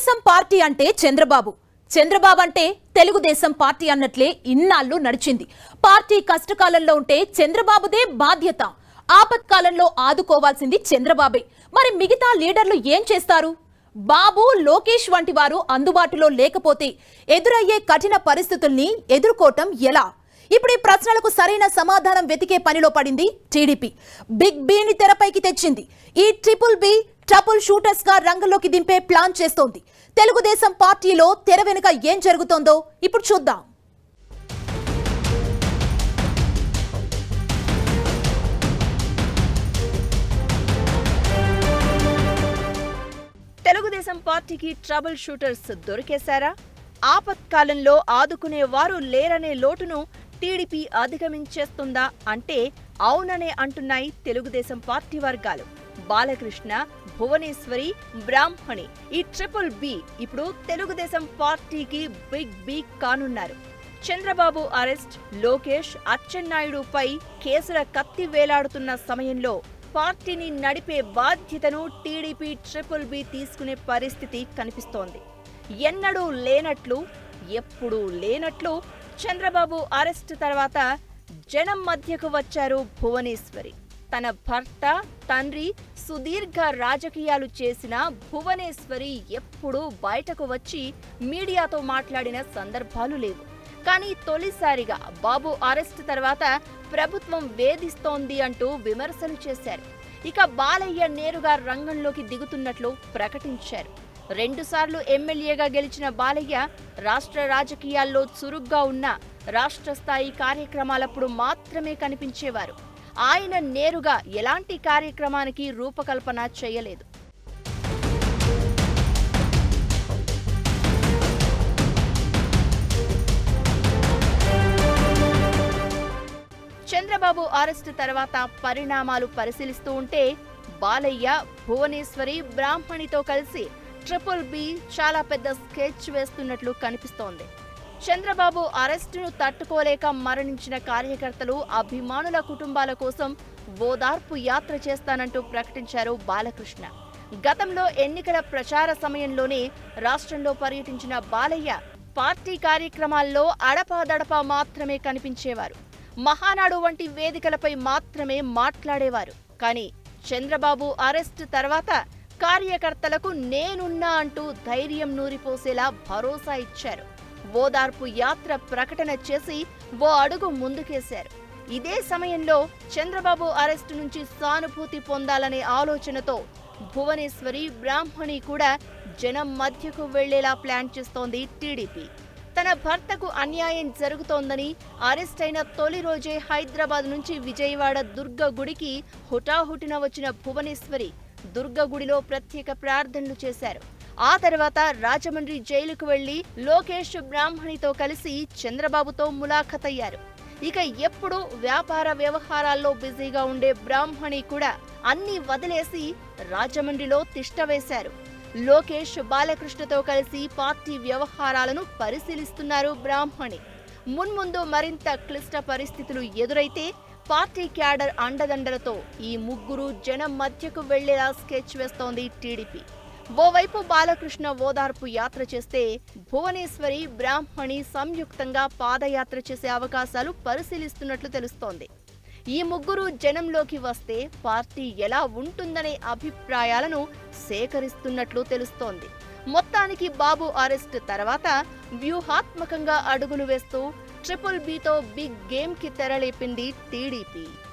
Telugu Desam party అంటే చంద్రబాబు చంద్రబాబు అంటే Telugu Desam party అన్నట్లే ఇన్నాళ్ళు నడిచింది పార్టీ కష్టకాలంలో ఉంటే చంద్రబాబుదే బాధ్యత ఆపత్కాలంలో ఆదుకోవాల్సింది చంద్రబాబే మరి మిగతా లీడర్లు ఏం చేస్తారు బాబు లోకేష్ వంటి వారు అందుబాటులో లేకపోతే ఎదురయ్యే కఠిన పరిస్థితుల్ని ఎదుర్కోవటం ఎలా ఇప్పుడు ఈ ప్రశ్నలకు సరైన సమాధానం వెతికే పనిలో పడింది టీడీపీ బిగ్ బీని తెరపైకి తెచ్చింది ఈ ట్రిపుల్ బి ట్రపుల్ షూటర్స్ గా రంగంలోకి దింపే ప్లాన్ చేస్తోంది తెలుగుదేశం పార్టీలో తెర వెనుక ఏం జరుగుతోందో ఇప్పుడు చూద్దాం తెలుగుదేశం పార్టీకి ట్రబుల్ షూటర్స్ దొరికేశారా ఆపత్కాలంలో ఆదుకునే వారు లేరనే లోటును టీడీపీ అధిగమించేస్తుందా అంటే అవుననే అంటున్నాయి తెలుగుదేశం పార్టీ వర్గాలు బాలకృష్ణ భువనేశ్వరి బ్రాహ్మణి ఈ ట్రిపుల్ బి ఇప్పుడు తెలుగుదేశం పార్టీకి బిగ్ బి కానున్నారు చంద్రబాబు అరెస్ట్ లోకేష్ అచ్చెన్నాయుడుపై కేసుల కత్తి వేలాడుతున్న సమయంలో పార్టీని నడిపే బాధ్యతను టీడీపీ ట్రిపుల్ బి తీసుకునే పరిస్థితి కనిపిస్తోంది ఎన్నడూ లేనట్లు ఎప్పుడూ లేనట్లు చంద్రబాబు అరెస్ట్ తర్వాత జనం మధ్యకు వచ్చారు భువనేశ్వరి తన భర్త తండ్రి సుదీర్ఘ రాజకీయాలు చేసిన భువనేశ్వరి ఎప్పుడూ బయటకు వచ్చి మీడియాతో మాట్లాడిన సందర్భాలు లేవు కానీ తొలిసారిగా బాబు అరెస్ట్ తర్వాత ప్రభుత్వం వేధిస్తోంది అంటూ విమర్శలు చేశారు ఇక బాలయ్య నేరుగా రంగంలోకి దిగుతున్నట్లు ప్రకటించారు రెండుసార్లు ఎమ్మెల్యేగా గెలిచిన బాలయ్య రాష్ట్ర రాజకీయాల్లో చురుగ్గా ఉన్న రాష్ట్ర స్థాయి కార్యక్రమాలప్పుడు మాత్రమే కనిపించేవారు ఆయన నేరుగా ఎలాంటి కార్యక్రమానికి రూపకల్పన చేయలేదు చంద్రబాబు అరెస్టు తర్వాత పరిణామాలు పరిశీలిస్తూ ఉంటే బాలయ్య భువనేశ్వరి బ్రాహ్మణితో కలిసి ట్రిపుల్ బి చాలా పెద్ద స్కెచ్ వేస్తున్నట్లు కనిపిస్తోంది చంద్రబాబు అరెస్టును తట్టుకోలేక మరణించిన కార్యకర్తలు అభిమానుల కుటుంబాల కోసం ఓదార్పు యాత్ర చేస్తానంటూ ప్రకటించారు బాలకృష్ణ గతంలో ఎన్నికల ప్రచార సమయంలోనే రాష్ట్రంలో పర్యటించిన బాలయ్య పార్టీ కార్యక్రమాల్లో అడపాదడపా మాత్రమే కనిపించేవారు మహానాడు వంటి వేదికలపై మాత్రమే మాట్లాడేవారు కానీ చంద్రబాబు అరెస్ట్ తర్వాత కార్యకర్తలకు నేనున్నా అంటూ ధైర్యం నూరిపోసేలా భరోసా ఇచ్చారు ఓదార్పు యాత్ర ప్రకటన చేసి ఓ అడుగు ముందుకేశారు ఇదే సమయంలో చంద్రబాబు అరెస్టు నుంచి సానుభూతి పొందాలనే ఆలోచనతో భువనేశ్వరి బ్రాహ్మణి కూడా జనం మధ్యకు వెళ్లేలా ప్లాన్ చేస్తోంది టీడీపీ తన భర్తకు అన్యాయం జరుగుతోందని అరెస్ట్ అయిన తొలి రోజే హైదరాబాద్ నుంచి విజయవాడ దుర్గ గుడికి హుటాహుటిన వచ్చిన భువనేశ్వరి దుర్గ గుడిలో ప్రత్యేక ప్రార్థనలు చేశారు ఆ తర్వాత రాజమండ్రి జైలుకు వెళ్లి లోకేష్ బ్రాహ్మణితో కలిసి చంద్రబాబుతో ములాఖతయ్యారు ఇక ఎప్పుడు వ్యాపార వ్యవహారాల్లో బిజీగా ఉండే బ్రాహ్మణి కూడా అన్ని వదిలేసి రాజమండ్రిలో తిష్టవేశారు లోకేష్ బాలకృష్ణతో కలిసి పార్టీ వ్యవహారాలను పరిశీలిస్తున్నారు బ్రాహ్మణి మున్ముందు మరింత క్లిష్ట పరిస్థితులు ఎదురైతే పార్టీ క్యాడర్ అండదండలతో ఈ ముగ్గురు జనం మధ్యకు వెళ్లేలా స్కెచ్ వేస్తోంది టీడీపీ ఓవైపు బాలకృష్ణ ఓదార్పు యాత్ర చేస్తే భువనేశ్వరి బ్రాహ్మణి సంయుక్తంగా పాదయాత్ర చేసే అవకాశాలు పరిశీలిస్తున్నట్లు తెలుస్తోంది ఈ ముగ్గురు జనంలోకి వస్తే పార్టీ ఎలా ఉంటుందనే అభిప్రాయాలను సేకరిస్తున్నట్లు తెలుస్తోంది మొత్తానికి బాబు అరెస్ట్ తర్వాత వ్యూహాత్మకంగా అడుగులు వేస్తూ ట్రిపుల్ బీతో బిగ్ గేమ్ కి తెరలేపింది టీడీపీ